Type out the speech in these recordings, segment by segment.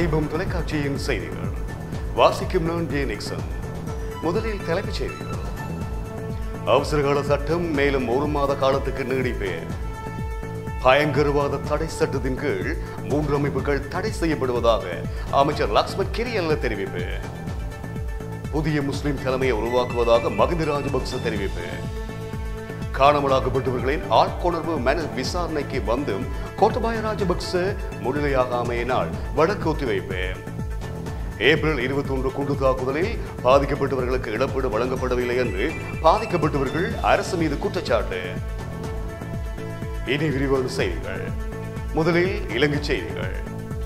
தீபம் தொலைக்காட்சியின் செய்திகள் வாசிக்கும் நான் ஜே நிக்சன் முதலில் தலைப்புச் செய்திகள் அவசரகால சட்டம் மேலும் ஒரு மாத காலத்துக்கு நீடிப்பு பயங்கரவாத தடை சட்டத்தின் கீழ் மூன்று அமைப்புகள் தடை செய்யப்படுவதாக அமைச்சர் லக்ஷ்மண் கிரியல்ல தெரிவிப்பு புதிய முஸ்லிம் தலைமையை உருவாக்குவதாக மகிந்த ராஜபக்ச தெரிவிப்பு காணாமலாக்கப்பட்டவர்களின் ஆட்கொணர்வு மனு விசாரணைக்கு வந்தும் கோட்டபாய ராஜபக்ச முன்னிலையாகாமையினால் வழக்கு ஒத்திவைப்பு ஏப்ரல் இருபத்தி ஒன்று குண்டு தாக்குதலில் பாதிக்கப்பட்டவர்களுக்கு இழப்பீடு வழங்கப்படவில்லை என்று பாதிக்கப்பட்டவர்கள் அரசு மீது குற்றச்சாட்டு இனி விரிவான செய்திகள் முதலில் இலங்கை செய்திகள்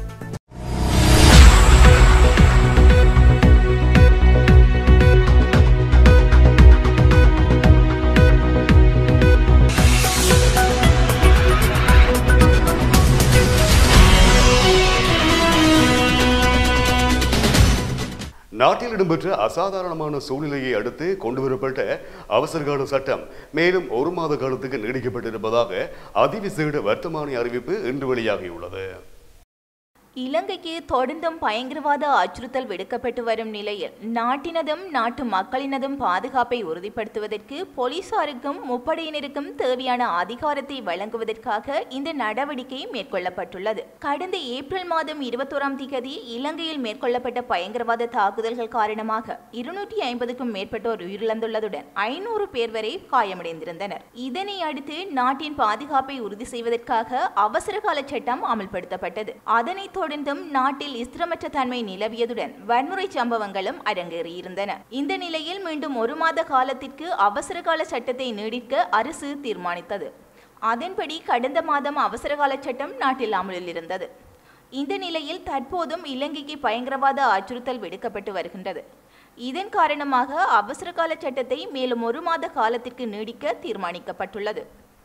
நாட்டில் இடம்பெற்ற அசாதாரணமான சூழ்நிலையை அடுத்து கொண்டுவரப்பட்ட அவசரகால சட்டம் மேலும் ஒரு மாத காலத்துக்கு நீடிக்கப்பட்டிருப்பதாக அதிவிசேட வர்த்தமானி அறிவிப்பு இன்று வெளியாகியுள்ளது இலங்கைக்கு தொடர்ந்தும் பயங்கரவாத அச்சுறுத்தல் விடுக்கப்பட்டு வரும் நிலையில் நாட்டினதும் நாட்டு மக்களினதும் பாதுகாப்பை உறுதிப்படுத்துவதற்கு போலீசாருக்கும் முப்படையினருக்கும் தேவையான அதிகாரத்தை வழங்குவதற்காக இந்த நடவடிக்கை மேற்கொள்ளப்பட்டுள்ளது கடந்த ஏப்ரல் மாதம் இருபத்தோராம் தேதி இலங்கையில் மேற்கொள்ளப்பட்ட பயங்கரவாத தாக்குதல்கள் காரணமாக இருநூற்றி ஐம்பதுக்கும் மேற்பட்டோர் உயிரிழந்துள்ளதுடன் ஐநூறு பேர் வரை காயமடைந்திருந்தனர் இதனை அடுத்து நாட்டின் பாதுகாப்பை உறுதி செய்வதற்காக அவசரகால சட்டம் அமல்படுத்தப்பட்டது அதனைத் தொடர்ந்தும் நாட்டில் ஸ்திரமற்ற தன்மை நிலவியதுடன் வன்முறை சம்பவங்களும் அரங்கேறியிருந்தன இந்த நிலையில் மீண்டும் ஒரு மாத காலத்திற்கு அவசரகால சட்டத்தை நீடிக்க அரசு தீர்மானித்தது அதன்படி கடந்த மாதம் அவசரகால சட்டம் நாட்டில் அமலில் இருந்தது இந்த நிலையில் தற்போதும் இலங்கைக்கு பயங்கரவாத அச்சுறுத்தல் விடுக்கப்பட்டு வருகின்றது இதன் காரணமாக அவசரகால சட்டத்தை மேலும் ஒரு மாத காலத்திற்கு நீடிக்க தீர்மானிக்கப்பட்டுள்ளது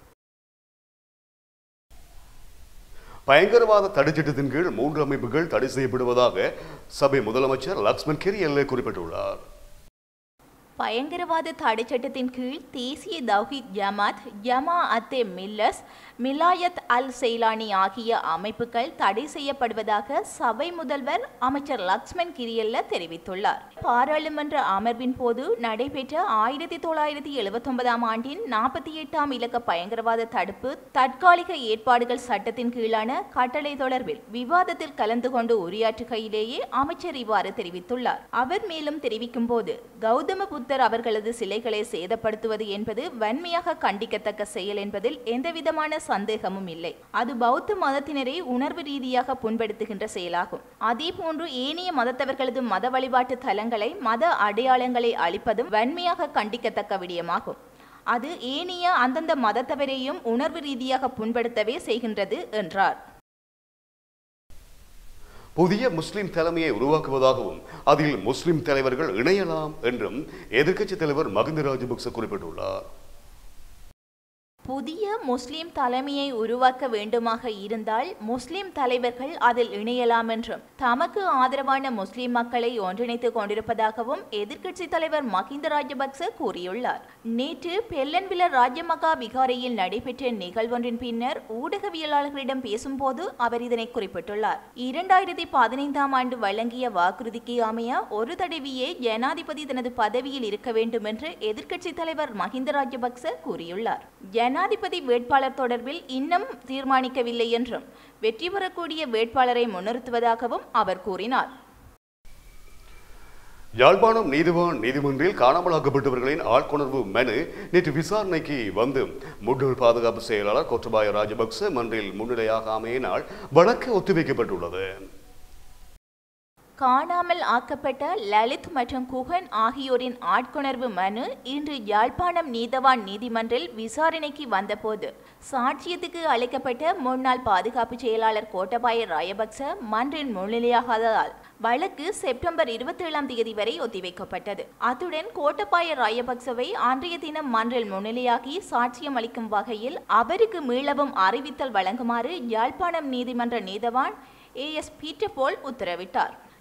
பயங்கரவாத தடைச்சட்டத்தின் கீழ் மூன்று அமைப்புகள் தடை செய்யப்படுவதாக சபை முதலமைச்சர் லக்ஷ்மண் கிரியல்ல குறிப்பிட்டுள்ளார் பயங்கரவாத தடைச்சட்டத்தின் கீழ் தேசிய தௌஹித் ஜமாத் ஜமா அத்தே மில்லஸ் மிலாயத் அல் செய்லானி ஆகிய அமைப்புகள் தடை செய்யப்படுவதாக சபை முதல்வர் அமைச்சர் லக்ஷ்மண் கிரியல்ல தெரிவித்துள்ளார் பாராளுமன்ற அமர்வின் போது நடைபெற்ற ஆயிரத்தி தொள்ளாயிரத்தி எழுபத்தி ஒன்பதாம் ஆண்டின் நாற்பத்தி எட்டாம் இலக்க பயங்கரவாத தடுப்பு தற்காலிக ஏற்பாடுகள் சட்டத்தின் கீழான கட்டளை தொடர்பில் விவாதத்தில் கலந்து கொண்டு உரையாற்றுகையிலேயே அமைச்சர் இவ்வாறு தெரிவித்துள்ளார் அவர் மேலும் தெரிவிக்கும் போது கௌதம புத்தர் அவர்களது சிலைகளை சேதப்படுத்துவது என்பது வன்மையாக கண்டிக்கத்தக்க செயல் என்பதில் எந்தவிதமான சந்தேகமும் இல்லை அது பௌத்த மதத்தினரை உணர்வு ரீதியாக புண்படுத்துகின்ற செயலாகும் அதே போன்று ஏனைய மதத்தவர்களது மத வழிபாட்டு தலங்களை மத அடையாளங்களை அளிப்பதும் வன்மையாக கண்டிக்கத்தக்க விடயமாகும் அது ஏனைய அந்தந்த மதத்தவரையும் உணர்வு ரீதியாக புண்படுத்தவே செய்கின்றது என்றார் புதிய முஸ்லிம் தலைமையை உருவாக்குவதாகவும் அதில் முஸ்லிம் தலைவர்கள் இணையலாம் என்றும் எதிர்க்கட்சி தலைவர் மகிந்த ராஜபக்ச குறிப்பிட்டுள்ளார் புதிய முஸ்லிம் தலைமையை உருவாக்க வேண்டுமாக இருந்தால் முஸ்லிம் தலைவர்கள் அதில் இணையலாம் என்றும் தமக்கு ஆதரவான முஸ்லிம் மக்களை ஒன்றிணைத்துக் கொண்டிருப்பதாகவும் எதிர்க்கட்சி தலைவர் மஹிந்த ராஜபக்ச கூறியுள்ளார் நேற்று பெல்லன்வில ராஜமகா விகாரையில் நடைபெற்ற நிகழ்வொன்றின் பின்னர் ஊடகவியலாளர்களிடம் பேசும்போது அவர் இதனை குறிப்பிட்டுள்ளார் இரண்டாயிரத்தி பதினைந்தாம் ஆண்டு வழங்கிய வாக்குறுதிக்கு அமைய ஒரு தடவையே ஜனாதிபதி தனது பதவியில் இருக்க வேண்டும் என்று எதிர்க்கட்சி தலைவர் மஹிந்த ராஜபக்ச கூறியுள்ளார் ஜனாதிபதி வேட்பாளர் தொடர்பில் இன்னும் தீர்மானிக்கவில்லை என்றும் வெற்றி பெறக்கூடிய வேட்பாளரை முன்னிறுத்துவதாகவும் அவர் கூறினார் யாழ்ப்பாணம் நீதிவான் நீதிமன்றில் காணாமலாக்கப்பட்டவர்களின் ஆட்கொணர்வு மனு நேற்று விசாரணைக்கு வந்து முன்னாள் பாதுகாப்பு செயலாளர் கோட்டபாய ராஜபக்ச மன்றில் முன்னிலையாகாமையினால் வழக்கு ஒத்திவைக்கப்பட்டுள்ளது காணாமல் ஆக்கப்பட்ட லலித் மற்றும் குகன் ஆகியோரின் ஆட்கொணர்வு மனு இன்று யாழ்ப்பாணம் நீதவான் நீதிமன்றில் விசாரணைக்கு வந்தபோது சாட்சியத்துக்கு அழைக்கப்பட்ட முன்னாள் பாதுகாப்பு செயலாளர் கோட்டபாய ராயபக்ச மன்றில் முன்னிலையாகாததால் வழக்கு செப்டம்பர் இருபத்தி ஏழாம் தேதி வரை ஒத்திவைக்கப்பட்டது அத்துடன் கோட்டபாய ராயபக்சவை அன்றைய தினம் மன்றில் முன்னிலையாகி சாட்சியம் அளிக்கும் வகையில் அவருக்கு மீளவும் அறிவித்தல் வழங்குமாறு யாழ்ப்பாணம் நீதிமன்ற நீதவான் ஏ எஸ் பீட்டர் போல் உத்தரவிட்டார்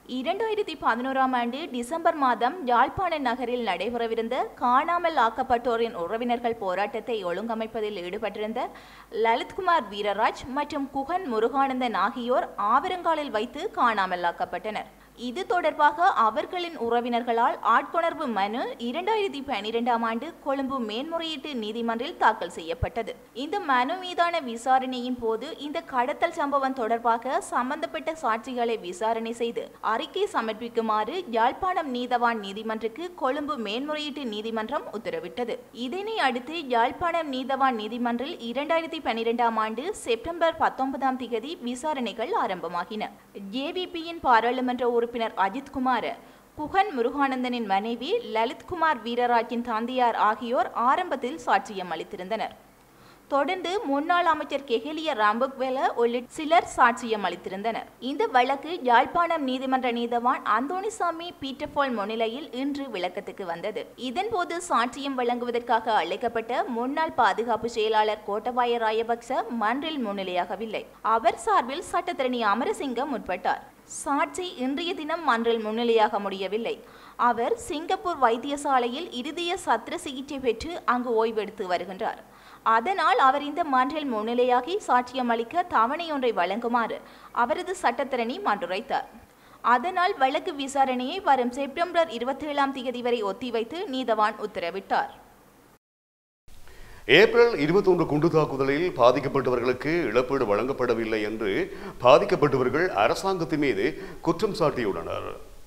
இரண்டாயிரத்தி பதினோராம் ஆண்டு டிசம்பர் மாதம் யாழ்ப்பாண நகரில் நடைபெறவிருந்த காணாமல் ஆக்கப்பட்டோரின் உறவினர்கள் போராட்டத்தை ஒழுங்கமைப்பதில் ஈடுபட்டிருந்த லலித்குமார் வீரராஜ் மற்றும் குகன் முருகானந்தன் ஆகியோர் ஆவரங்காலில் வைத்து காணாமல் ஆக்கப்பட்டனர் இது தொடர்பாக அவர்களின் உறவினர்களால் ஆட்கொணர்வு மனு இரண்டாயிரத்தி பனிரெண்டாம் ஆண்டு கொழும்பு மேன்முறையீட்டு நீதிமன்றில் தாக்கல் செய்யப்பட்டது இந்த மனு மீதான விசாரணையின் போது இந்த கடத்தல் சம்பவம் தொடர்பாக சம்பந்தப்பட்ட சாட்சிகளை விசாரணை செய்து அறிக்கை சமர்ப்பிக்குமாறு யாழ்ப்பாணம் நீதவான் நீதிமன்றுக்கு கொழும்பு மேன்முறையீட்டு நீதிமன்றம் உத்தரவிட்டது இதனை அடுத்து யாழ்ப்பாணம் நீதவான் நீதிமன்றில் இரண்டாயிரத்தி பனிரெண்டாம் ஆண்டு செப்டம்பர் பத்தொன்பதாம் திகதி விசாரணைகள் ஆரம்பமாகின ஜேவிபியின் பாராளுமன்ற உறுப்பினர் அஜித்குமார் குகன் முருகானந்தனின் மனைவி லலித்குமார் வீரராஜின் தந்தையார் ஆகியோர் ஆரம்பத்தில் சாட்சியம் அளித்திருந்தனர் தொடர்ந்து முன்னாள் அமைச்சர் கெஹலிய ராம்பக்வேல உள்ளிட்ட சிலர் சாட்சியம் அளித்திருந்தனர் இந்த வழக்கு யாழ்ப்பாணம் நீதிமன்ற நீதவான் அந்தோணிசாமி பீட்டர்பால் முன்னிலையில் இன்று விளக்கத்துக்கு வந்தது இதன்போது சாட்சியம் வழங்குவதற்காக அழைக்கப்பட்ட முன்னாள் பாதுகாப்பு செயலாளர் கோட்டபாய ராயபக்ச மன்றில் முன்னிலையாகவில்லை அவர் சார்பில் சட்டத்தரணி அமரசிங்கம் முற்பட்டார் சாட்சி இன்றைய தினம் மன்றில் முன்னிலையாக முடியவில்லை அவர் சிங்கப்பூர் வைத்தியசாலையில் இருதய சத்திர சிகிச்சை பெற்று அங்கு ஓய்வெடுத்து வருகின்றார் அதனால் அவர் இந்த மன்றில் முன்னிலையாகி சாட்சியம் அளிக்க தவணையொன்றை வழங்குமாறு அவரது சட்டத்திரணி மன்றுரைத்தார் அதனால் வழக்கு விசாரணையை வரும் செப்டம்பர் இருபத்தேழாம் தேதி வரை ஒத்திவைத்து நீதவான் உத்தரவிட்டார் ஏப்ரல் இருபத்தொன்று குண்டு தாக்குதலில் பாதிக்கப்பட்டவர்களுக்கு இழப்பீடு வழங்கப்படவில்லை என்று பாதிக்கப்பட்டவர்கள் அரசாங்கத்தின் மீது குற்றம் சாட்டியுள்ளனர்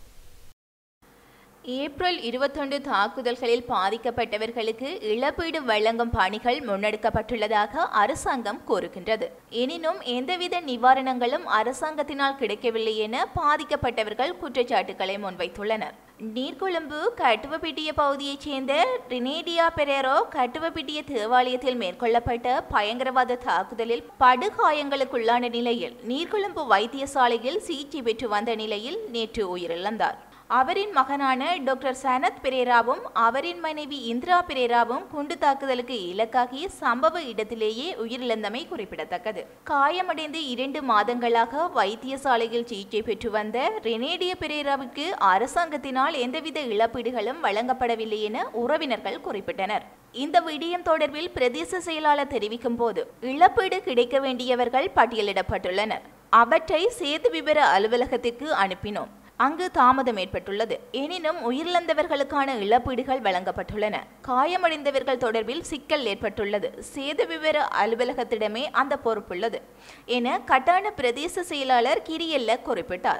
ஏப்ரல் இருபத்தொன்று தாக்குதல்களில் பாதிக்கப்பட்டவர்களுக்கு இழப்பீடு வழங்கும் பணிகள் முன்னெடுக்கப்பட்டுள்ளதாக அரசாங்கம் கூறுகின்றது எனினும் எந்தவித நிவாரணங்களும் அரசாங்கத்தினால் கிடைக்கவில்லை என பாதிக்கப்பட்டவர்கள் குற்றச்சாட்டுகளை முன்வைத்துள்ளனர் நீர்கொழும்பு கட்டுவப்பிட்டிய பகுதியைச் சேர்ந்த ரினேடியா பெரேரோ கட்டுவப்பிட்டிய தேவாலயத்தில் மேற்கொள்ளப்பட்ட பயங்கரவாத தாக்குதலில் படுகாயங்களுக்குள்ளான நிலையில் நீர்கொழும்பு வைத்தியசாலையில் சிகிச்சை பெற்று வந்த நிலையில் நேற்று உயிரிழந்தார் அவரின் மகனான டாக்டர் சனத் பெரேராவும் அவரின் மனைவி இந்திரா பெரேராவும் குண்டு தாக்குதலுக்கு இலக்காகி சம்பவ இடத்திலேயே உயிரிழந்தமை குறிப்பிடத்தக்கது காயமடைந்து இரண்டு மாதங்களாக வைத்தியசாலையில் சிகிச்சை பெற்று வந்த ரெனேடிய பெரேராவுக்கு அரசாங்கத்தினால் எந்தவித இழப்பீடுகளும் வழங்கப்படவில்லை என உறவினர்கள் குறிப்பிட்டனர் இந்த விடயம் தொடர்பில் பிரதேச செயலாளர் தெரிவிக்கும் போது இழப்பீடு கிடைக்க வேண்டியவர்கள் பட்டியலிடப்பட்டுள்ளனர் அவற்றை சேது விவர அலுவலகத்திற்கு அனுப்பினோம் அங்கு தாமதம் ஏற்பட்டுள்ளது எனினும் உயிரிழந்தவர்களுக்கான இழப்பீடுகள் வழங்கப்பட்டுள்ளன காயமடைந்தவர்கள் தொடர்பில் சிக்கல் ஏற்பட்டுள்ளது சேத விவர அலுவலகத்திடமே அந்த பொறுப்புள்ளது என கட்டான பிரதேச செயலாளர் கிரியல்ல குறிப்பிட்டார்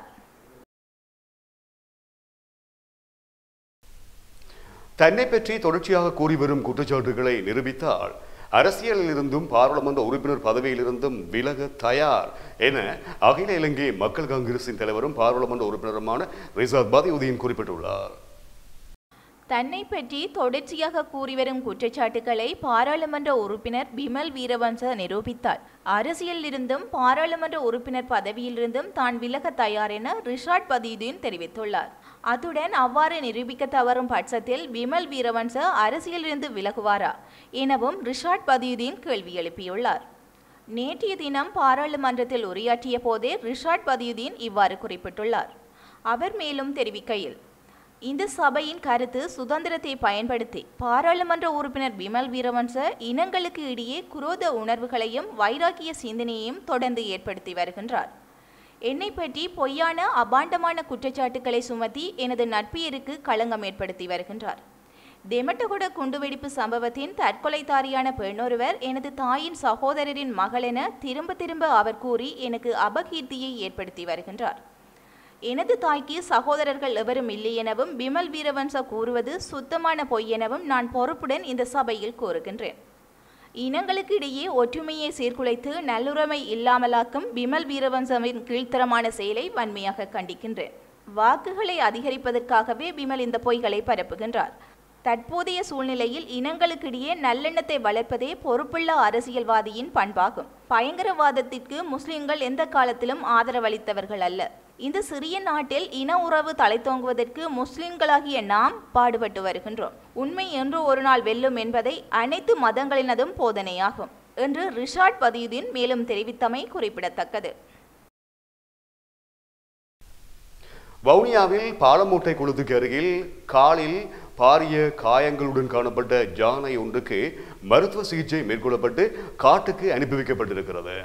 தன்னை பற்றி தொடர்ச்சியாக கூறி வரும் குற்றச்சாட்டுகளை நிரூபித்தால் அரசியலில் இருந்தும் பாராளுமன்ற உறுப்பினர் பதவியிலிருந்தும் விலக தயார் என அகில இலங்கை மக்கள் காங்கிரசின் தலைவரும் பாராளுமன்ற உறுப்பினருமான ரிசாத் பதியுதீன் குறிப்பிட்டுள்ளார் தன்னை பற்றி தொடர்ச்சியாக கூறிவரும் குற்றச்சாட்டுகளை பாராளுமன்ற உறுப்பினர் பிமல் வீரவன்ச நிரூபித்தார் அரசியலிலிருந்தும் பாராளுமன்ற உறுப்பினர் பதவியிலிருந்தும் தான் விலக தயார் என ரிஷாட் பதியுதீன் தெரிவித்துள்ளார் அத்துடன் அவ்வாறு நிரூபிக்க தவறும் பட்சத்தில் விமல் வீரவன்ச அரசியலிருந்து விலகுவாரா எனவும் ரிஷாட் பதியுதீன் கேள்வி எழுப்பியுள்ளார் நேற்றைய தினம் பாராளுமன்றத்தில் உரையாற்றிய போதே ரிஷாட் பதியுதீன் இவ்வாறு குறிப்பிட்டுள்ளார் அவர் மேலும் தெரிவிக்கையில் இந்த சபையின் கருத்து சுதந்திரத்தை பயன்படுத்தி பாராளுமன்ற உறுப்பினர் பிமல் வீரவன்ச இனங்களுக்கு இடையே குரோத உணர்வுகளையும் வைராக்கிய சிந்தனையையும் தொடர்ந்து ஏற்படுத்தி வருகின்றார் என்னை பற்றி பொய்யான அபாண்டமான குற்றச்சாட்டுக்களை சுமத்தி எனது நட்பியருக்கு களங்கம் ஏற்படுத்தி வருகின்றார் தெமட்டகுட குண்டுவெடிப்பு சம்பவத்தின் தற்கொலைதாரியான பெண்ணொருவர் எனது தாயின் சகோதரரின் மகள் என திரும்ப திரும்ப அவர் கூறி எனக்கு அபகீர்த்தியை ஏற்படுத்தி வருகின்றார் எனது தாய்க்கு சகோதரர்கள் எவரும் இல்லை எனவும் பிமல் வீரவன்ச கூறுவது சுத்தமான பொய் எனவும் நான் பொறுப்புடன் இந்த சபையில் கூறுகின்றேன் இனங்களுக்கு இடையே ஒற்றுமையை சீர்குலைத்து நல்லுறமை இல்லாமலாக்கும் பிமல் வீரவன்சவின் கீழ்த்தரமான செயலை வன்மையாக கண்டிக்கின்றேன் வாக்குகளை அதிகரிப்பதற்காகவே பிமல் இந்த பொய்களை பரப்புகின்றார் தற்போதைய சூழ்நிலையில் இனங்களுக்கிடையே நல்லெண்ணத்தை வளர்ப்பதே பொறுப்புள்ள அரசியல்வாதியின் பண்பாகும் பயங்கரவாதத்திற்கு முஸ்லிம்கள் எந்த காலத்திலும் ஆதரவளித்தவர்கள் அல்ல இந்த சிறிய நாட்டில் இன உறவு தலைத்தோங்குவதற்கு முஸ்லிம்களாகிய நாம் பாடுபட்டு வருகின்றோம் உண்மை என்று ஒரு நாள் வெல்லும் என்பதை அனைத்து மதங்களினதும் போதனையாகும் என்று ரிஷாட் பதியுதீன் மேலும் தெரிவித்தமை குறிப்பிடத்தக்கது வவுனியாவில் பாலமூட்டை குளத்துக்கு அருகில் காலில் பாரிய காயங்களுடன் காணப்பட்ட ஜானை ஒன்றுக்கு மருத்துவ சிகிச்சை மேற்கொள்ளப்பட்டு காட்டுக்கு அனுப்பி வைக்கப்பட்டிருக்கிறது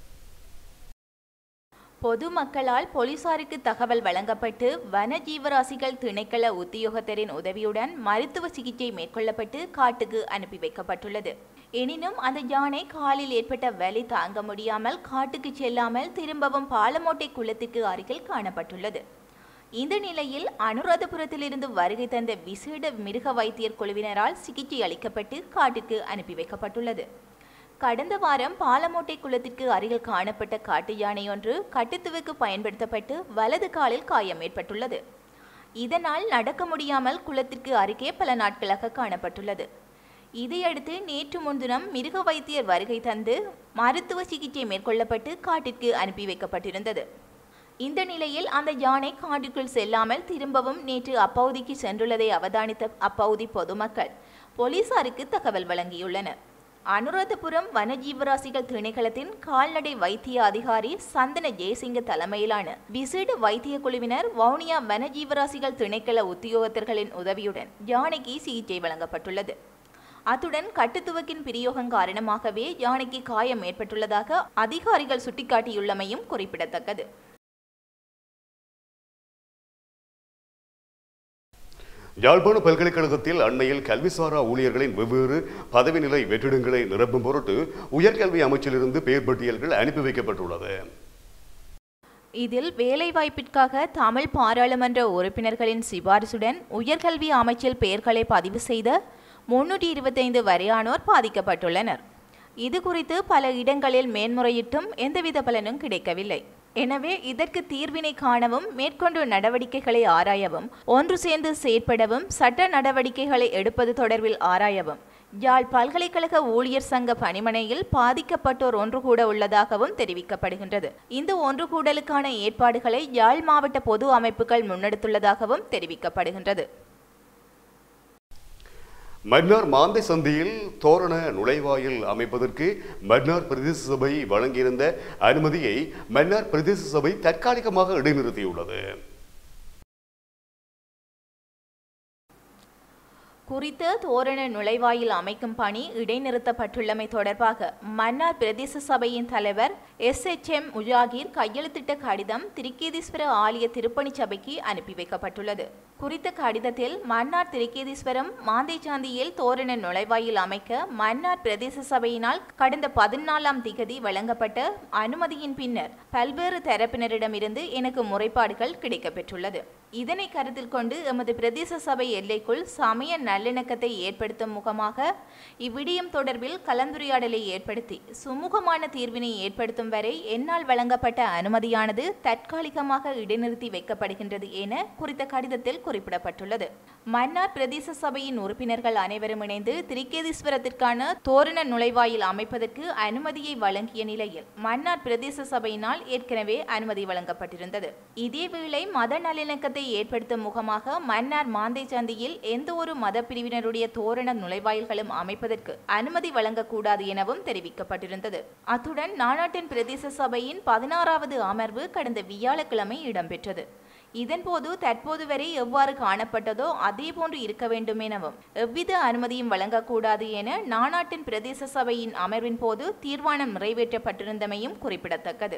பொதுமக்களால் போலீசாருக்கு தகவல் வழங்கப்பட்டு வன ஜீவராசிகள் திணைக்கள உத்தியோகத்தரின் உதவியுடன் மருத்துவ சிகிச்சை மேற்கொள்ளப்பட்டு காட்டுக்கு அனுப்பி வைக்கப்பட்டுள்ளது எனினும் அந்த யானை காலில் ஏற்பட்ட வலி தாங்க முடியாமல் காட்டுக்கு செல்லாமல் திரும்பவும் பாலமோட்டை குளத்துக்கு அருகில் காணப்பட்டுள்ளது இந்த நிலையில் அனுராதபுரத்திலிருந்து வருகை தந்த விசேட மிருக வைத்தியர் குழுவினரால் சிகிச்சை அளிக்கப்பட்டு காட்டுக்கு அனுப்பி வைக்கப்பட்டுள்ளது கடந்த வாரம் பாலமோட்டை குளத்திற்கு அருகில் காணப்பட்ட காட்டு யானை ஒன்று கட்டுத்துவுக்கு பயன்படுத்தப்பட்டு வலது காலில் காயம் ஏற்பட்டுள்ளது இதனால் நடக்க முடியாமல் குளத்திற்கு அருகே பல நாட்களாக காணப்பட்டுள்ளது இதையடுத்து நேற்று முன்தினம் மிருக வைத்தியர் வருகை தந்து மருத்துவ சிகிச்சை மேற்கொள்ளப்பட்டு காட்டிற்கு அனுப்பி வைக்கப்பட்டிருந்தது இந்த நிலையில் அந்த யானை காட்டிற்குள் செல்லாமல் திரும்பவும் நேற்று அப்பகுதிக்கு சென்றுள்ளதை அவதானித்த அப்பகுதி பொதுமக்கள் போலீசாருக்கு தகவல் வழங்கியுள்ளனர் அனுராதபுரம் வனஜீவராசிகள் திணைக்களத்தின் கால்நடை வைத்திய அதிகாரி சந்தன ஜெயசிங்க தலைமையிலான விசேட வைத்திய குழுவினர் வவுனியா வனஜீவராசிகள் திணைக்கள உத்தியோகத்தர்களின் உதவியுடன் யானைக்கு சிகிச்சை வழங்கப்பட்டுள்ளது அத்துடன் கட்டுத்துவக்கின் பிரயோகம் காரணமாகவே யானைக்கு காயம் ஏற்பட்டுள்ளதாக அதிகாரிகள் சுட்டிக்காட்டியுள்ளமையும் குறிப்பிடத்தக்கது யாழ்ப்பாண பல்கலைக்கழகத்தில் அண்மையில் கல்விசாரா ஊழியர்களின் வெவ்வேறு பதவி நிலை வெற்றிடங்களை நிரப்பும் பொருட்டு உயர்கல்வி அமைச்சிலிருந்து பெயர் பட்டியல்கள் அனுப்பி வைக்கப்பட்டுள்ளது இதில் வேலைவாய்ப்பிற்காக தமிழ் பாராளுமன்ற உறுப்பினர்களின் சிபாரிசுடன் உயர்கல்வி அமைச்சில் பெயர்களை பதிவு செய்த முன்னூற்றி இருபத்தைந்து வரையானோர் பாதிக்கப்பட்டுள்ளனர் இது குறித்து பல இடங்களில் மேன்முறையிட்டும் எந்தவித பலனும் கிடைக்கவில்லை எனவே இதற்கு தீர்வினை காணவும் மேற்கொண்டு நடவடிக்கைகளை ஆராயவும் ஒன்று சேர்ந்து செயற்படவும் சட்ட நடவடிக்கைகளை எடுப்பது தொடர்பில் ஆராயவும் யாழ் பல்கலைக்கழக ஊழியர் சங்க பணிமனையில் பாதிக்கப்பட்டோர் ஒன்று கூட உள்ளதாகவும் தெரிவிக்கப்படுகின்றது இந்த ஒன்று கூடலுக்கான ஏற்பாடுகளை யாழ் மாவட்ட பொது அமைப்புகள் முன்னெடுத்துள்ளதாகவும் தெரிவிக்கப்படுகின்றது மன்னார் மாந்தை சந்தியில் தோரண நுழைவாயில் அமைப்பதற்கு மன்னார் பிரதேச சபை வழங்கியிருந்த அனுமதியை மன்னார் பிரதேச சபை தற்காலிகமாக இடைநிறுத்தியுள்ளது குறித்த தோரண நுழைவாயில் அமைக்கும் பணி இடைநிறுத்தப்பட்டுள்ளமை தொடர்பாக மன்னார் பிரதேச சபையின் தலைவர் எஸ் எச் எம் முஜாகிர் கையெழுத்திட்ட கடிதம் திருக்கேதீஸ்வர ஆலய திருப்பணி சபைக்கு அனுப்பி வைக்கப்பட்டுள்ளது குறித்த கடிதத்தில் மன்னார் திருக்கேதீஸ்வரம் மாந்தைச்சாந்தியில் தோரண நுழைவாயில் அமைக்க மன்னார் பிரதேச சபையினால் கடந்த பதினாலாம் திகதி வழங்கப்பட்ட அனுமதியின் பின்னர் பல்வேறு தரப்பினரிடமிருந்து எனக்கு முறைப்பாடுகள் கிடைக்கப்பெற்றுள்ளது இதனை கருத்தில் கொண்டு எமது பிரதேச சபை எல்லைக்குள் சமய நல்லிணக்கத்தை ஏற்படுத்தும் முகமாக இவ்விடயம் தொடர்பில் கலந்துரையாடலை ஏற்படுத்தி சுமூகமான தீர்வினை ஏற்படுத்தும் வரை என்னால் வழங்கப்பட்ட அனுமதியானது தற்காலிகமாக இடைநிறுத்தி வைக்கப்படுகின்றது என குறித்த கடிதத்தில் குறிப்பிடப்பட்டுள்ளது மன்னார் பிரதேச சபையின் உறுப்பினர்கள் அனைவரும் இணைந்து திரிகேதீஸ்வரத்திற்கான தோரண நுழைவாயில் அமைப்பதற்கு அனுமதியை வழங்கிய நிலையில் மன்னார் பிரதேச சபையினால் ஏற்கனவே அனுமதி வழங்கப்பட்டிருந்தது இதேவேளை மத நல்லிணக்கத்தை ஏற்படுத்தும் முகமாக மன்னார் மாந்தை சந்தியில் எந்த ஒரு மத பிரிவினருடைய தோரண நுழைவாயில்களும் அமைப்பதற்கு அனுமதி வழங்கக்கூடாது எனவும் தெரிவிக்கப்பட்டிருந்தது அத்துடன் நானாட்டின் பிரதேச சபையின் பதினாறாவது அமர்வு கடந்த வியாழக்கிழமை இடம்பெற்றது இதன்போது தற்போது வரை எவ்வாறு காணப்பட்டதோ அதே போன்று இருக்க வேண்டும் எனவும் எவ்வித அனுமதியும் வழங்கக்கூடாது என நானாட்டின் பிரதேச சபையின் அமர்வின் போது தீர்மானம் நிறைவேற்றப்பட்டிருந்தமையும் குறிப்பிடத்தக்கது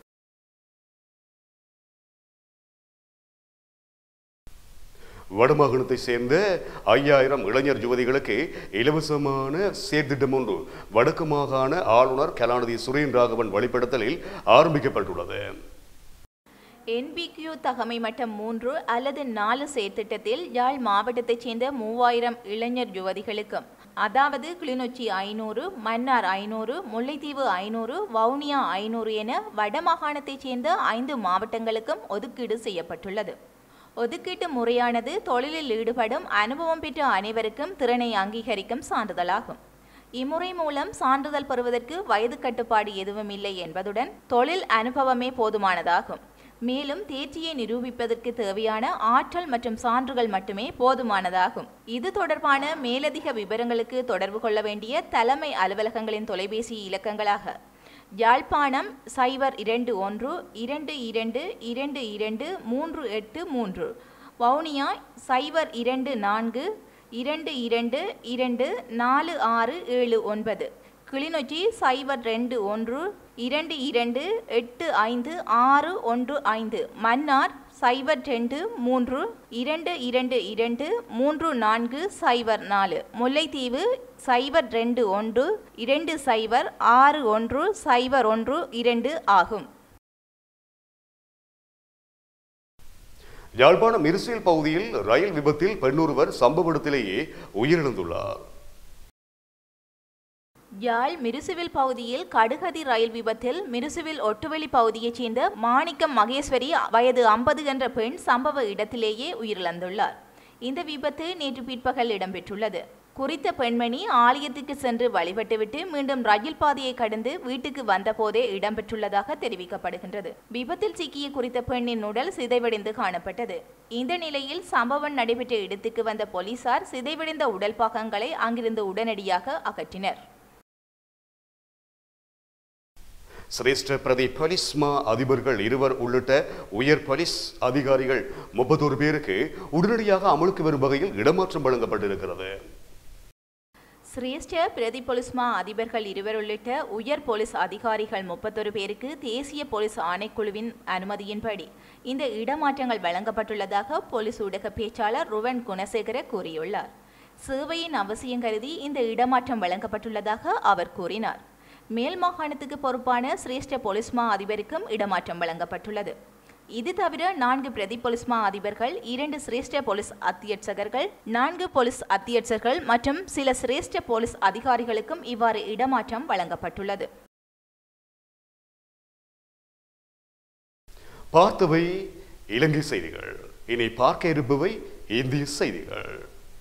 வடமாகாணத்தை சேர்ந்த ஐயாயிரம் இளைஞர் யுவதிகளுக்கு இலவசமான சேர்த்திட்டம் ஒன்று வடக்கு மாகாண ஆளுநர் கலாநிதி சுரேன் ராகவன் வழிபடுத்தலில் ஆரம்பிக்கப்பட்டுள்ளது என்பிக்யூ தகமை மட்டம் மூன்று அல்லது நாலு செயற்திட்டத்தில் யாழ் மாவட்டத்தைச் சேர்ந்த மூவாயிரம் இளைஞர் யுவதிகளுக்கும் அதாவது கிளிநொச்சி ஐநூறு மன்னார் ஐநூறு முல்லைத்தீவு ஐநூறு வவுனியா ஐநூறு என வடமாகாணத்தைச் சேர்ந்த ஐந்து மாவட்டங்களுக்கும் ஒதுக்கீடு செய்யப்பட்டுள்ளது ஒதுக்கீட்டு முறையானது தொழிலில் ஈடுபடும் அனுபவம் பெற்ற அனைவருக்கும் திறனை அங்கீகரிக்கும் சான்றிதழாகும் இம்முறை மூலம் சான்றிதழ் பெறுவதற்கு வயது கட்டுப்பாடு எதுவும் இல்லை என்பதுடன் தொழில் அனுபவமே போதுமானதாகும் மேலும் தேர்ச்சியை நிரூபிப்பதற்கு தேவையான ஆற்றல் மற்றும் சான்றுகள் மட்டுமே போதுமானதாகும் இது தொடர்பான மேலதிக விவரங்களுக்கு தொடர்பு கொள்ள வேண்டிய தலைமை அலுவலகங்களின் தொலைபேசி இலக்கங்களாக யாழ்ப்பாணம் சைபர் இரண்டு ஒன்று இரண்டு இரண்டு இரண்டு இரண்டு மூன்று எட்டு மூன்று வவுனியா சைபர் இரண்டு நான்கு இரண்டு இரண்டு இரண்டு நாலு ஆறு ஏழு ஒன்பது கிளிநொச்சி சைபர் ரெண்டு ஒன்று இரண்டு இரண்டு எட்டு ஐந்து ஆறு ஒன்று ஐந்து மன்னார் சைபர் ரெண்டு மூன்று இரண்டு இரண்டு இரண்டு மூன்று நான்கு சைபர் நாலு முல்லைத்தீவு சைபர் ரெண்டு ஒன்று இரண்டு சைபர் ஆறு ஒன்று சைபர் ஒன்று இரண்டு ஆகும் யாழ்ப்பாணம் இருசியல் பகுதியில் ரயில் விபத்தில் பெண்ணொருவர் சம்பவ இடத்திலேயே உயிரிழந்துள்ளார் யாழ் மிருசுவில் பகுதியில் கடுகதி ரயில் விபத்தில் மிருசுவில் ஒட்டுவெளி பகுதியைச் சேர்ந்த மாணிக்கம் மகேஸ்வரி வயது ஐம்பது என்ற பெண் சம்பவ இடத்திலேயே உயிரிழந்துள்ளார் இந்த விபத்து நேற்று பிற்பகல் இடம்பெற்றுள்ளது குறித்த பெண்மணி ஆலயத்துக்கு சென்று வழிபட்டுவிட்டு மீண்டும் ரயில் பாதையை கடந்து வீட்டுக்கு வந்தபோதே இடம்பெற்றுள்ளதாக தெரிவிக்கப்படுகின்றது விபத்தில் சிக்கிய குறித்த பெண்ணின் உடல் சிதைவடைந்து காணப்பட்டது இந்த நிலையில் சம்பவம் நடைபெற்ற இடத்துக்கு வந்த போலீசார் சிதைவடைந்த உடல் பாகங்களை அங்கிருந்து உடனடியாக அகற்றினர் சிரேஷ்ட பிரதி போலீஸ் மா அதிபர்கள் இருவர் உள்ளிட்ட உயர் போலீஸ் அதிகாரிகள் முப்பத்தோரு பேருக்கு உடனடியாக அமலுக்கு வரும் வகையில் இடமாற்றம் வழங்கப்பட்டிருக்கிறது சிரேஷ்ட பிரதி போலீஸ் மா அதிபர்கள் இருவர் உள்ளிட்ட உயர் போலீஸ் அதிகாரிகள் முப்பத்தொரு பேருக்கு தேசிய போலீஸ் ஆணைக்குழுவின் அனுமதியின்படி இந்த இடமாற்றங்கள் வழங்கப்பட்டுள்ளதாக போலீஸ் ஊடக பேச்சாளர் ருவன் குணசேகர கூறியுள்ளார் சேவையின் அவசியம் கருதி இந்த இடமாற்றம் வழங்கப்பட்டுள்ளதாக அவர் கூறினார் மேல் மாகாணத்துக்கு பொறுப்பான சிரேஷ்ட போலீஸ் மா அதிபருக்கும் இடமாற்றம் வழங்கப்பட்டுள்ளது இது தவிர நான்கு பிரதி போலீஸ் மா அதிபர்கள் இரண்டு சிரேஷ்ட போலீஸ் அத்தியட்சகர்கள் நான்கு போலீஸ் அத்தியட்சர்கள் மற்றும் சில சிரேஷ்ட போலீஸ் அதிகாரிகளுக்கும் இவ்வாறு இடமாற்றம் வழங்கப்பட்டுள்ளது பார்த்தவை இலங்கை செய்திகள் இனி பார்க்க இருப்பவை இந்திய செய்திகள்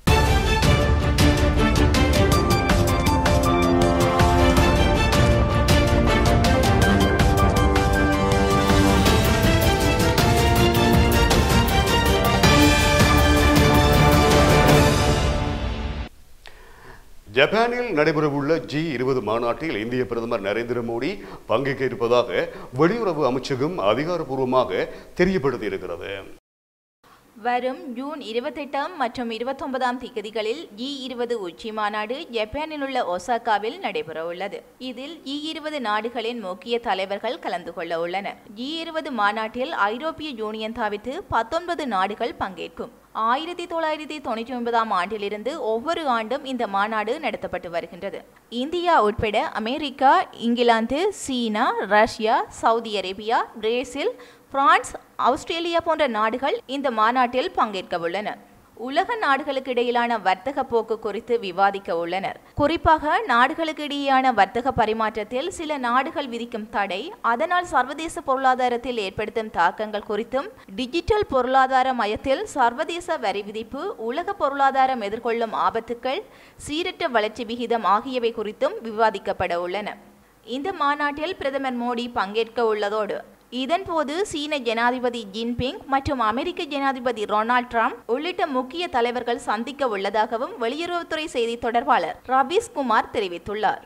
ஜப்பானில் நடைபெறவுள்ள ஜி இருபது மாநாட்டில் இந்திய பிரதமர் நரேந்திர மோடி பங்கேற்க இருப்பதாக வெளியுறவு அமைச்சகம் அதிகாரப்பூர்வமாக தெரியப்படுத்தியிருக்கிறது வரும் ஜூன் இருபத்தெட்டாம் மற்றும் இருபத்தொன்பதாம் திகதிகளில் இ இருபது உச்சி மாநாடு ஜப்பானில் உள்ள ஒசாகாவில் நடைபெறவுள்ளது இதில் இ இருபது நாடுகளின் முக்கிய தலைவர்கள் கலந்து கொள்ள உள்ளனர் இ இருபது மாநாட்டில் ஐரோப்பிய யூனியன் தவிர்த்து பத்தொன்பது நாடுகள் பங்கேற்கும் ஆயிரத்தி தொள்ளாயிரத்தி தொண்ணூற்றி ஒன்பதாம் ஆண்டிலிருந்து ஒவ்வொரு ஆண்டும் இந்த மாநாடு நடத்தப்பட்டு வருகின்றது இந்தியா உட்பட America England China Russia Saudi Arabia Brazil France Australia போன்ற நாடுகள் இந்த மாநாட்டில் பங்கேற்க உள்ளன உலக நாடுகளுக்கு இடையிலான வர்த்தக போக்கு குறித்து விவாதிக்க உள்ளனர் குறிப்பாக நாடுகளுக்கு இடையேயான வர்த்தக பரிமாற்றத்தில் சில நாடுகள் விதிக்கும் தடை அதனால் சர்வதேச பொருளாதாரத்தில் ஏற்படுத்தும் தாக்கங்கள் குறித்தும் டிஜிட்டல் பொருளாதார மயத்தில் சர்வதேச வரி விதிப்பு உலக பொருளாதாரம் எதிர்கொள்ளும் ஆபத்துக்கள் சீரற்ற வளர்ச்சி விகிதம் ஆகியவை குறித்தும் விவாதிக்கப்பட உள்ளன இந்த மாநாட்டில் பிரதமர் மோடி பங்கேற்க உள்ளதோடு இதன்போது சீன ஜனாதிபதி ஜின்பிங் மற்றும் அமெரிக்க ஜனாதிபதி டொனால்ட் ட்ரம்ப் உள்ளிட்ட முக்கிய தலைவர்கள் சந்திக்க உள்ளதாகவும் வெளியுறவுத்துறை செய்தி தொடர்பாளர் ரபீஸ் குமார் தெரிவித்துள்ளார்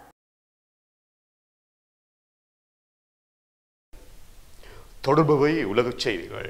தொடர்பவை உலகச் செய்திகள்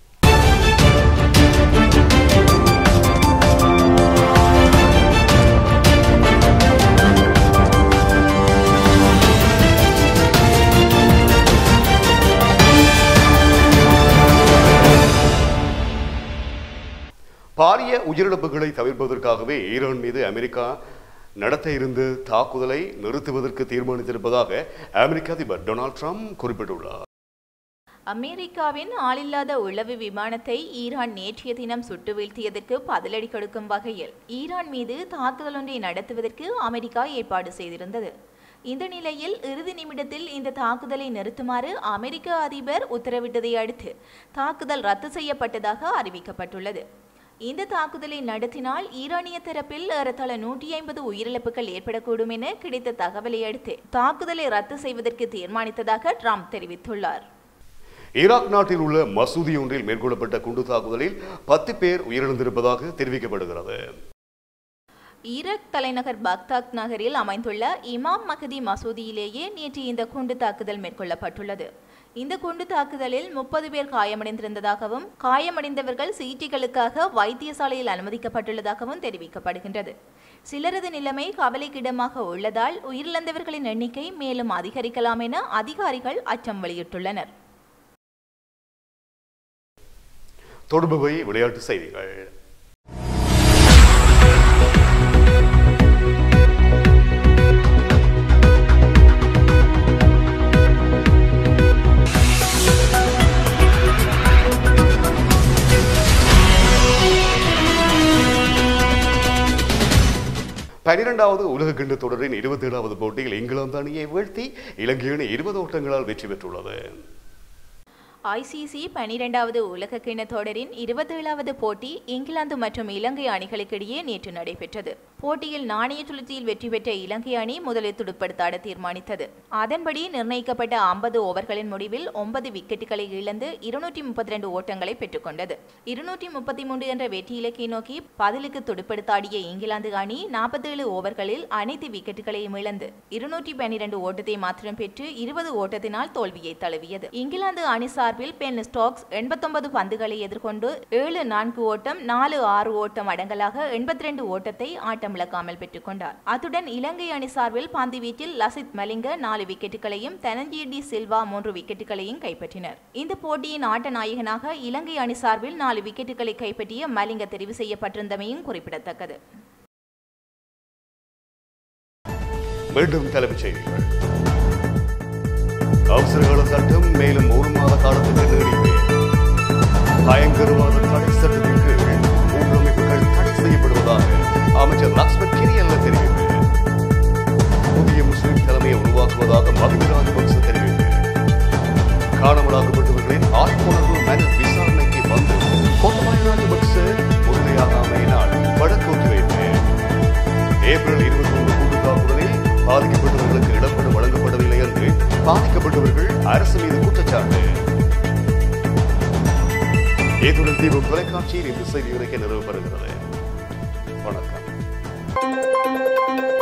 பாரிய உயிரிழப்புகளை தவிர்ப்பதற்காகவே ஈரான் மீது அமெரிக்கா நடத்த இருந்த தாக்குதலை நிறுத்துவதற்கு தீர்மானித்திருப்பதாக அமெரிக்க அதிபர் டொனால்ட் ட்ரம்ப் குறிப்பிட்டுள்ளார் அமெரிக்காவின் ஆளில்லாத உளவு விமானத்தை ஈரான் நேற்றைய தினம் சுட்டு வீழ்த்தியதற்கு பதிலடி கொடுக்கும் வகையில் ஈரான் மீது தாக்குதல் ஒன்றை நடத்துவதற்கு அமெரிக்கா ஏற்பாடு செய்திருந்தது இந்த நிலையில் இறுதி நிமிடத்தில் இந்த தாக்குதலை நிறுத்துமாறு அமெரிக்க அதிபர் உத்தரவிட்டதை அடுத்து தாக்குதல் ரத்து செய்யப்பட்டதாக அறிவிக்கப்பட்டுள்ளது இந்த தாக்குதலை நடத்தினால் ஈரானிய தரப்பில் ஏறத்தாழ நூற்றி ஐம்பது உயிரிழப்புகள் ஏற்படக்கூடும் என கிடைத்த தகவலை அடுத்து தாக்குதலை ரத்து செய்வதற்கு தீர்மானித்ததாக ட்ரம்ப் தெரிவித்துள்ளார் ஈராக் நாட்டில் உள்ள மசூதி ஒன்றில் மேற்கொள்ளப்பட்ட குண்டு தாக்குதலில் பத்து பேர் உயிரிழந்திருப்பதாக தெரிவிக்கப்படுகிறது ஈராக் தலைநகர் பாக்தாத் நகரில் அமைந்துள்ள இமாம் மகதி மசூதியிலேயே நேற்று இந்த குண்டு தாக்குதல் மேற்கொள்ளப்பட்டுள்ளது இந்த குண்டு தாக்குதலில் முப்பது பேர் காயமடைந்திருந்ததாகவும் காயமடைந்தவர்கள் சிகிச்சைகளுக்காக வைத்தியசாலையில் அனுமதிக்கப்பட்டுள்ளதாகவும் தெரிவிக்கப்படுகின்றது சிலரது நிலைமை கவலைக்கிடமாக உள்ளதால் உயிரிழந்தவர்களின் எண்ணிக்கை மேலும் அதிகரிக்கலாம் என அதிகாரிகள் அச்சம் வெளியிட்டுள்ளனர் தொடர்புவை விளையாட்டு செய்திகள் பனிரெண்டாவது உலக கிண்ண தொடரின் இருபத்தி ஏழாவது போட்டியில் இங்கிலாந்து அணியை வீழ்த்தி இலங்கை அணி இருபது ஓட்டங்களால் வெற்றி பெற்றுள்ளது ஐசிசி பனிரெண்டாவது உலக கிண்ண தொடரின் இருபத்தேழாவது போட்டி இங்கிலாந்து மற்றும் இலங்கை அணிகளுக்கிடையே நேற்று நடைபெற்றது போட்டியில் நாணய சுழற்சியில் வெற்றி பெற்ற இலங்கை அணி முதலில் துடுப்படுத்தாட தீர்மானித்தது அதன்படி நிர்ணயிக்கப்பட்ட ஐம்பது ஓவர்களின் முடிவில் ஒன்பது விக்கெட்டுகளை இழந்து இருநூற்றி முப்பத்தி ரெண்டு ஓட்டங்களை பெற்றுக்கொண்டது இருநூற்றி முப்பத்தி மூன்று என்ற வெற்றி இலக்கை நோக்கி பதிலுக்கு துடுப்படுத்தாடிய இங்கிலாந்து அணி நாற்பத்தேழு ஓவர்களில் அனைத்து விக்கெட்டுகளையும் இழந்து இருநூற்றி பன்னிரண்டு ஓட்டத்தை மாத்திரம் பெற்று இருபது ஓட்டத்தினால் தோல்வியை தழுவியது இங்கிலாந்து அணி சார்பில் பென் ஸ்டோக்ஸ் எண்பத்தொன்பது பந்துகளை எதிர்கொண்டு ஏழு நான்கு ஓட்டம் நாலு ஆறு ஓட்டம் அடங்கலாக எண்பத்தி ரெண்டு ஓட்டத்தை ஆட்டமிழக்காமல் பெற்றுக்கொண்டார் அத்துடன் இலங்கை அணி சார்பில் பந்து வீச்சில் லசித் மலிங்க நாலு விக்கெட்டுகளையும் தனஞ்சி டி சில்வா மூன்று விக்கெட்டுகளையும் கைப்பற்றினர் இந்த போட்டியின் ஆட்ட நாயகனாக இலங்கை அணி சார்பில் நாலு விக்கெட்டுகளை கைப்பற்றிய மலிங்க தெரிவு செய்யப்பட்டிருந்தமையும் குறிப்பிடத்தக்கது மீண்டும் தலைப்புச் செய்திகள் அவசரகால சட்டம் மேலும் ஒரு மாத காலத்துக்கு நீடிப்பு பயங்கரவாத தடை சட்டத்தின் கீழ் மூன்று அமைப்புகள் தடை செய்யப்படுவதாக அமைச்சர் லக்ஷ்மண் கிரியல்ல தெரிவிப்பு புதிய முஸ்லிம் தலைமையை உருவாக்குவதாக மஹிந்த ராஜபக்ச தெரிவிப்பு காணாமலாக்கப்பட்டவர்களின் ஆட்கொணர்வு மனு விசாரணைக்கு வந்து கோத்தபாய ராஜபக்ச முழுமையாகாமையினால் வழக்கு ஒத்திவைப்பு ஏப்ரல் இருபத்தி ஒன்று கூட்டு தாக்குதலில் பாதிக்கப்பட்டவர்களுக்கு இழப்பீடு வழங்கப்படவில்லை என்று பாதிக்கப்பட்டவர்கள் அரசு மீது குற்றச்சாட்டு இத்துடன் தீபம் தொலைக்காட்சியில் இந்த செய்தி உரைக்க நிறைவு பெறுகிறது வணக்கம்